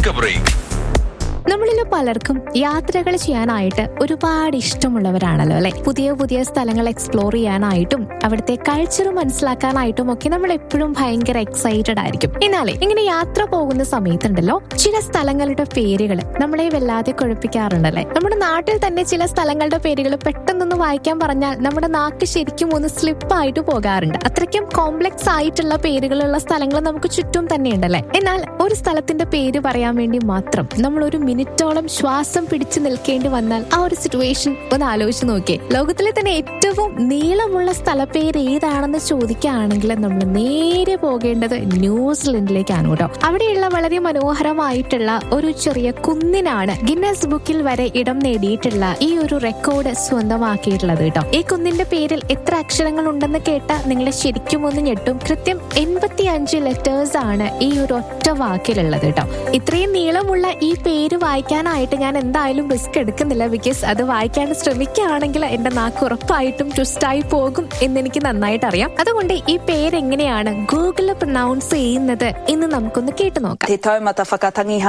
Take a break. നമ്മളിൽ പലർക്കും യാത്രകൾ ചെയ്യാനായിട്ട് ഒരുപാട് ഇഷ്ടമുള്ളവരാണല്ലോ അല്ലെ പുതിയ പുതിയ സ്ഥലങ്ങൾ എക്സ്പ്ലോർ ചെയ്യാനായിട്ടും അവിടുത്തെ കൾച്ചർ മനസ്സിലാക്കാനായിട്ടും ഒക്കെ നമ്മൾ എപ്പോഴും ഭയങ്കര എക്സൈറ്റഡ് ആയിരിക്കും എന്നാലേ ഇങ്ങനെ യാത്ര പോകുന്ന സമയത്തുണ്ടല്ലോ ചില സ്ഥലങ്ങളുടെ പേരുകൾ നമ്മളെ വല്ലാതെ കുഴപ്പിക്കാറുണ്ടല്ലേ നമ്മുടെ നാട്ടിൽ തന്നെ ചില സ്ഥലങ്ങളുടെ പേരുകൾ പെട്ടെന്നൊന്ന് വായിക്കാൻ പറഞ്ഞാൽ നമ്മുടെ നാക്ക് ശരിക്കും ഒന്ന് സ്ലിപ്പായിട്ട് പോകാറുണ്ട് അത്രയ്ക്കും കോംപ്ലക്സ് ആയിട്ടുള്ള പേരുകളുള്ള സ്ഥലങ്ങൾ നമുക്ക് ചുറ്റും തന്നെ ഉണ്ടല്ലേ എന്നാൽ ഒരു സ്ഥലത്തിന്റെ പേര് പറയാൻ വേണ്ടി മാത്രം നമ്മൾ ഒരു മിനിറ്റോളം ശ്വാസം പിടിച്ചു നിൽക്കേണ്ടി വന്നാൽ ആ ഒരു സിറ്റുവേഷൻ ഒന്ന് ആലോചിച്ച് നോക്കിയേ ലോകത്തിലെ തന്നെ ഏറ്റവും നീളമുള്ള സ്ഥലപ്പേര് ഏതാണെന്ന് ചോദിക്കുകയാണെങ്കിൽ നമ്മൾ നേരെ പോകേണ്ടത് ന്യൂസിലൻഡിലേക്കാണ് കേട്ടോ അവിടെയുള്ള വളരെ മനോഹരമായിട്ടുള്ള ഒരു ചെറിയ കുന്നിനാണ് ഗിന്നസ് ബുക്കിൽ വരെ ഇടം നേടിയിട്ടുള്ള ഈ ഒരു റെക്കോർഡ് സ്വന്തമാക്കിയിട്ടുള്ളത് കേട്ടോ ഈ കുന്നിന്റെ പേരിൽ എത്ര അക്ഷരങ്ങൾ ഉണ്ടെന്ന് കേട്ട നിങ്ങളെ ശരിക്കും ഒന്ന് ഞെട്ടും കൃത്യം എൺപത്തി അഞ്ച് ലെറ്റേഴ്സ് ആണ് ഈ ഒരു ഒറ്റ വാക്കിലുള്ളത് കേട്ടോ ഇത്രയും നീളമുള്ള ഈ പേര് വായിക്കാനായിട്ട് ഞാൻ എന്തായാലും റിസ്ക് എടുക്കുന്നില്ല ബിക്കോസ് അത് വായിക്കാൻ ശ്രമിക്കുകയാണെങ്കിൽ എന്റെ നാക്ക് ഉറപ്പായിട്ടും ട്വിസ്റ്റായി പോകും എന്ന് എനിക്ക് നന്നായിട്ട് അറിയാം അതുകൊണ്ട് ഈ പേര് എങ്ങനെയാണ് ഗൂഗിളിൽ പ്രൊനൗൺസ് ചെയ്യുന്നത് എന്ന് നമുക്കൊന്ന് കേട്ടു നോക്കാം Te taumata whakatangi